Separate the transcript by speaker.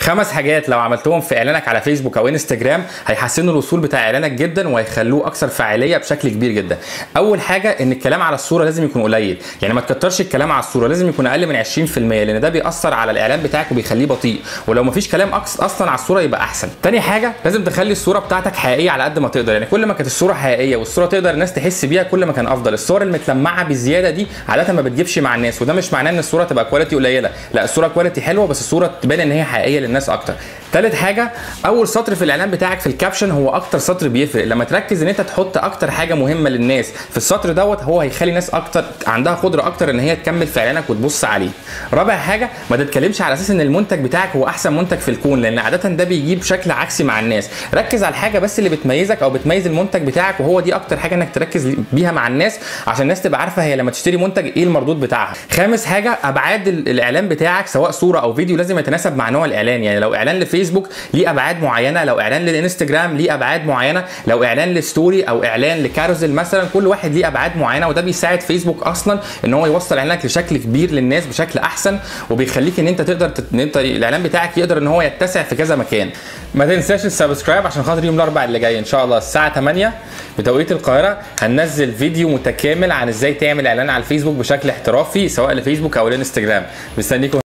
Speaker 1: خمس حاجات لو عملتهم في اعلانك على فيسبوك او انستجرام هيحسنوا الوصول بتاع اعلانك جدا وهيخلوه اكثر فاعليه بشكل كبير جدا اول حاجه ان الكلام على الصوره لازم يكون قليل يعني ما تكترش الكلام على الصوره لازم يكون اقل من 20% لان ده بيأثر على الاعلان بتاعك وبيخليه بطيء ولو مفيش كلام أكس- اصلا على الصوره يبقى احسن تاني حاجه لازم تخلي الصوره بتاعتك حقيقيه على قد ما تقدر يعني كل ما كانت الصوره حقيقيه والصوره تقدر الناس تحس بيها كل ما كان افضل الصور المتلمعه بالزياده دي عاده ما بتجيبش مع الناس وده مش معناه ان الصوره تبقى كواليتي قليله لا الصوره كواليتي حلوه بس الصوره تبان ان هي حقيقيه للناس اكتر تالت حاجه اول سطر في الاعلان بتاعك في الكابشن هو اكتر سطر بيفرق لما تركز ان انت تحط اكتر حاجه مهمه للناس في السطر دوت هو هيخلي ناس اكتر عندها قدره اكتر ان هي تكمل في اعلانك وتبص عليه رابع حاجه ما تتكلمش على اساس ان المنتج بتاعك هو احسن منتج في الكون لان عاده ده بيجيب شكل عكسي مع الناس ركز على الحاجه بس اللي بتميزك او بتميز المنتج بتاعك وهو دي اكتر حاجه انك تركز بيها مع الناس عشان الناس تبقى عارفه هي لما تشتري منتج ايه المردود بتاعها خامس حاجه ابعاد ال- الاعلان بتاعك سواء صوره او فيديو لازم يتناسب مع نوع الاعلان يعني لو اعلان لفيسبوك ليه ابعاد معينه لو اعلان للانستجرام ليه ابعاد معينه لو اعلان لستوري او اعلان لكاروزل مثلا كل واحد ليه ابعاد معينه وده بيساعد فيسبوك اصلا ان هو يوصل اعلانك لشكل كبير للناس بشكل احسن وبيخليك ان انت تقدر تت... ان انت الاعلان بتاعك يقدر ان هو يتسع في كذا مكان ما تنساش السبسكرايب عشان خاطر يوم الاربعاء اللي جاي ان شاء الله الساعه 8 بتوقيت القاهره هننزل فيديو متكامل عن ازاي تعمل اعلان على الفيسبوك بشكل احترافي سواء لفيسبوك او الانستجرام مستنيكم